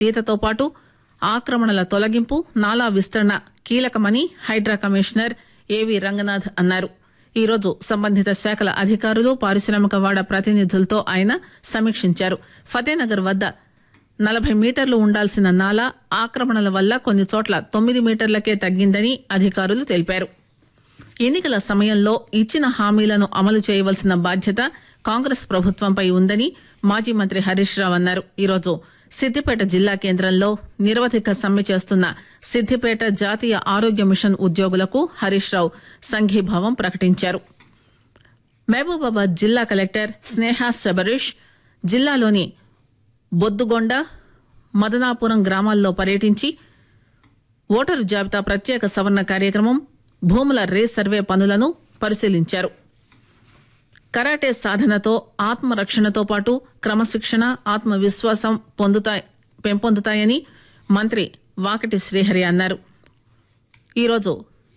ఈతతో పాటు ఆక్రమణల తొలగింపు నాలా విస్తరణ కీలకమని హైడ్రా కమిషనర్ ఏవి రంగనాథ్ అన్నారు ఈరోజు సంబంధిత శాఖల అధికారులు పారిశ్రామిక వాడ ప్రతినిధులతో ఆయన సమీక్షించారు ఫతేనగర్ వద్ద నలభై మీటర్లు ఉండాల్సిన నాలా ఆక్రమణల వల్ల కొన్ని చోట్ల తొమ్మిది మీటర్లకే తగ్గిందని అధికారులు తెలిపారు ఎన్నికల సమయంలో ఇచ్చిన హామీలను అమలు చేయవలసిన బాధ్యత కాంగ్రెస్ ప్రభుత్వంపై ఉందని మాజీ మంత్రి హరీష్ రావు అన్నారు ఈరోజు సిద్దిపేట జిల్లా కేంద్రంలో నిరవధిక సమ్మె చేస్తున్న సిద్దిపేట జాతీయ ఆరోగ్య మిషన్ ఉద్యోగులకు హరీష్ రావు సంఘీభావం ప్రకటించారు మహబూబాబాద్ జిల్లా కలెక్టర్ స్నేహ శబరీష్ జిల్లాలోని బొద్దుగొండ మదనాపురం గ్రామాల్లో పర్యటించి ఓటరు జాబితా ప్రత్యేక సవరణ కార్యక్రమం భూముల రే సర్వే పనులను పరిశీలించారు కరాటే సాధనతో ఆత్మరక్షణతో పాటు క్రమశిక్షణ ఆత్మవిశ్వాసం పొందుతాయి పెంపొందుతాయని మంత్రి వాకటి శ్రీహరి అన్నారు ఈరోజు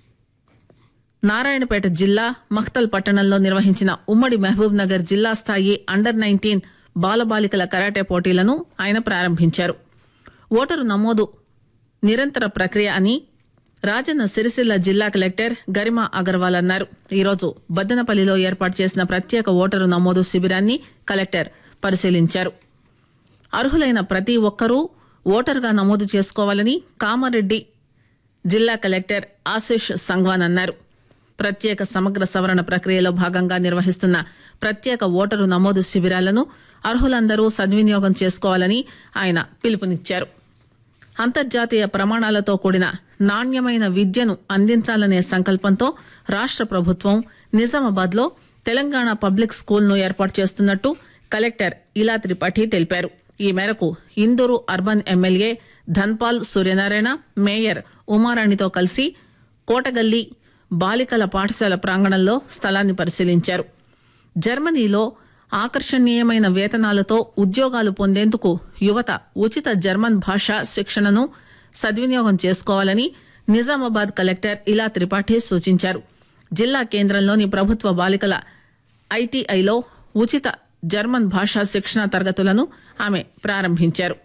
నారాయణపేట జిల్లా మఖ్తల్ పట్టణంలో నిర్వహించిన ఉమ్మడి మహబూబ్ నగర్ జిల్లా స్థాయి అండర్ నైన్టీన్ బాలబాలికల కరాటే పోటీలను ఆయన ప్రారంభించారు ఓటరు నమోదు నిరంతర ప్రక్రియ అని రాజన్న సిరిసిల్ల జిల్లా కలెక్టర్ గరిమా అగర్వాల్ అన్నారు ఈరోజు బద్దనపల్లిలో ఏర్పాటు చేసిన ప్రత్యేక ఓటరు నమోదు శిబిరాన్ని కలెక్టర్ పరిశీలించారు అర్హులైన ప్రతి ఒక్కరూ ఓటరుగా నమోదు చేసుకోవాలని కామారెడ్డి జిల్లా కలెక్టర్ ఆశిష్ సంగ్వాన్ అన్నారు ప్రత్యేక సమగ్ర సవరణ ప్రక్రియలో భాగంగా నిర్వహిస్తున్న ప్రత్యేక ఓటరు నమోదు శిబిరాలను అర్హులందరూ సద్వినియోగం చేసుకోవాలని ఆయన పిలుపునిచ్చారు అంతర్జాతీయ ప్రమాణాలతో కూడిన నాణ్యమైన విద్యను అందించాలనే సంకల్పంతో రాష్ట ప్రభుత్వం నిజామాబాద్ లో తెలంగాణ పబ్లిక్ స్కూల్ ను ఏర్పాటు చేస్తున్నట్టు కలెక్టర్ ఇలా త్రిపాఠి తెలిపారు ఈ మేరకు Indur urban MLA Dhanpal Suryanarayana mayor ఉమారాణితో కలిసి కోటగల్లి బాలికల పాఠశాల ప్రాంగణంలో స్థలాన్ని పరిశీలించారు జర్మనీలో ఆకర్షణీయమైన వేతనాలతో ఉద్యోగాలు పొందేందుకు యువత ఉచిత జర్మన్ భాషా శిక్షణను సద్వినియోగం చేసుకోవాలని నిజామాబాద్ కలెక్టర్ ఇలా త్రిపాఠి సూచించారు జిల్లా కేంద్రంలోని ప్రభుత్వ బాలికల ఐటీఐలో ఉచిత జర్మన్ భాషా శిక్షణ తరగతులను ఆమె ప్రారంభించారు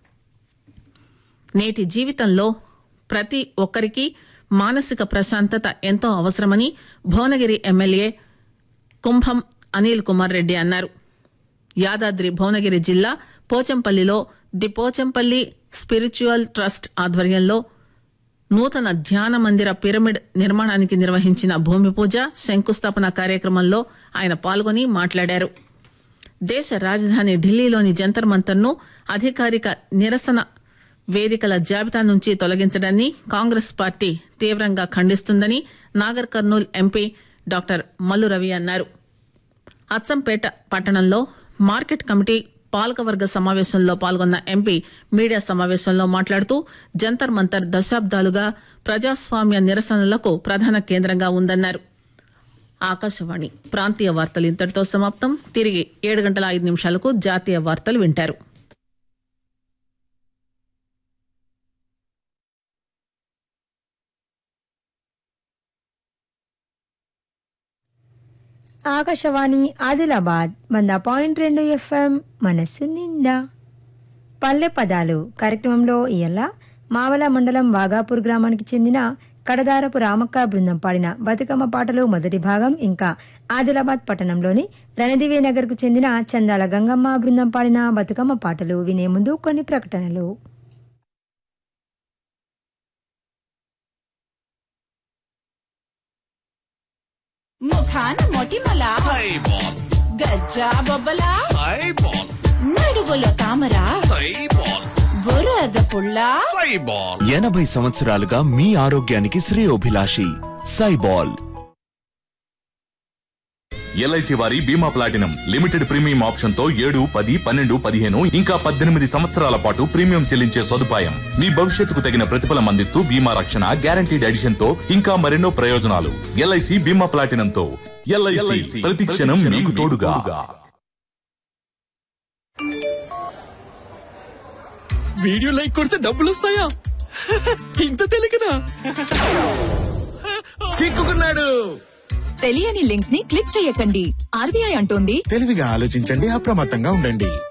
నేటి జీవితంలో ప్రతి ఒక్కరికి మానసిక ప్రశాంతత ఎంతో అవసరమని భువనగిరి ఎమ్మెల్యే కుంభం అనిల్ కుమార్ రెడ్డి అన్నారు యాదాద్రి భువనగిరి జిల్లా పోచంపల్లిలో ది పోచంపల్లి స్పిరిచువల్ ట్రస్ట్ ఆధ్వర్యంలో నూతన ధ్యాన మందిర పిరమిడ్ నిర్మాణానికి నిర్వహించిన భూమి పూజ శంకుస్థాపన కార్యక్రమంలో ఆయన పాల్గొని మాట్లాడారు దేశ రాజధాని ఢిల్లీలోని జంతర్ మంతర్ను అధికారిక నిరసన వేదికల జాబితా నుంచి తొలగించడాన్ని కాంగ్రెస్ పార్టీ తీవ్రంగా ఖండిస్తుందని నాగర్ కర్నూల్ ఎంపీ డాక్టర్ మల్లు రవి అన్నారు అచ్చంపేట పట్టణంలో మార్కెట్ కమిటీ పాలకవర్గ సమావేశంలో పాల్గొన్న ఎంపీ మీడియా సమావేశంలో మాట్లాడుతూ జంతర్ మంతర్ దశాబ్దాలుగా ప్రజాస్వామ్య నిరసనలకు ప్రధాన కేంద్రంగా ఉందన్నారు ఆకాశవాణి ప్రాంతీయ వార్తలు ఇంతటితో సమాప్తం తిరిగి ఏడు గంటల ఐదు నిమిషాలకు జాతీయ వార్తలు వింటారు ఆకాశవాణి ఆదిలాబాద్ వంద పాయింట్ రెండు ఎఫ్ఎం మనస్సు నిండా పల్లె పదాలు కార్యక్రమంలో ఇయల్ల మావల మండలం వాగాపూర్ గ్రామానికి చెందిన కడదారపు రామక్క బృందం పాడిన బతుకమ్మ పాటలు మొదటి భాగం ఇంకా ఆదిలాబాద్ పట్టణంలోని రణదివే నగర్కు చెందిన చందాల గంగమ్మ బృందం పాడిన బతుకమ్మ పాటలు వినే ముందు కొన్ని ప్రకటనలు ముఖాన మొటిమల సైబాల్ గజ్జా బొబ్బల సైబాల్ నడుగులో తామర సైబాల్ బురద పుల్ల సైబాల్ ఎనభై సంవత్సరాలుగా మీ ఆరోగ్యానికి శ్రేయోభిలాషి సైబాల్ ఎల్ఐసి వారి బీమా ప్లాటినం లిమిటెడ్ ప్రీమియం ఆప్షన్ తో ఏడు పది పన్నెండు పదిహేను ఇంకా పద్దెనిమిది సంవత్సరాల పాటు ప్రీమియం చెల్లించే సదుపాయం మీ భవిష్యత్తుకు తగిన ప్రతిఫలం అందిస్తూ బీమా రక్షణ గ్యారంటీడ్ ఎడిషన్ తో ఇంకా మరెన్నో ప్రయోజనాలు ఎల్ఐసి బీమా ప్లాటినం తో ఎల్ఐసి ప్రతి క్షణం మీకు తోడుగా వీడియో లైక్ కొడితే డబ్బులు వస్తాయా ఇంత తెలియకనా చిక్కుకున్నాడు తెలియని లింక్స్ ని క్లిక్ చేయకండి ఆర్బీఐ అంటోంది తెలివిగా ఆలోచించండి అప్రమత్తంగా ఉండండి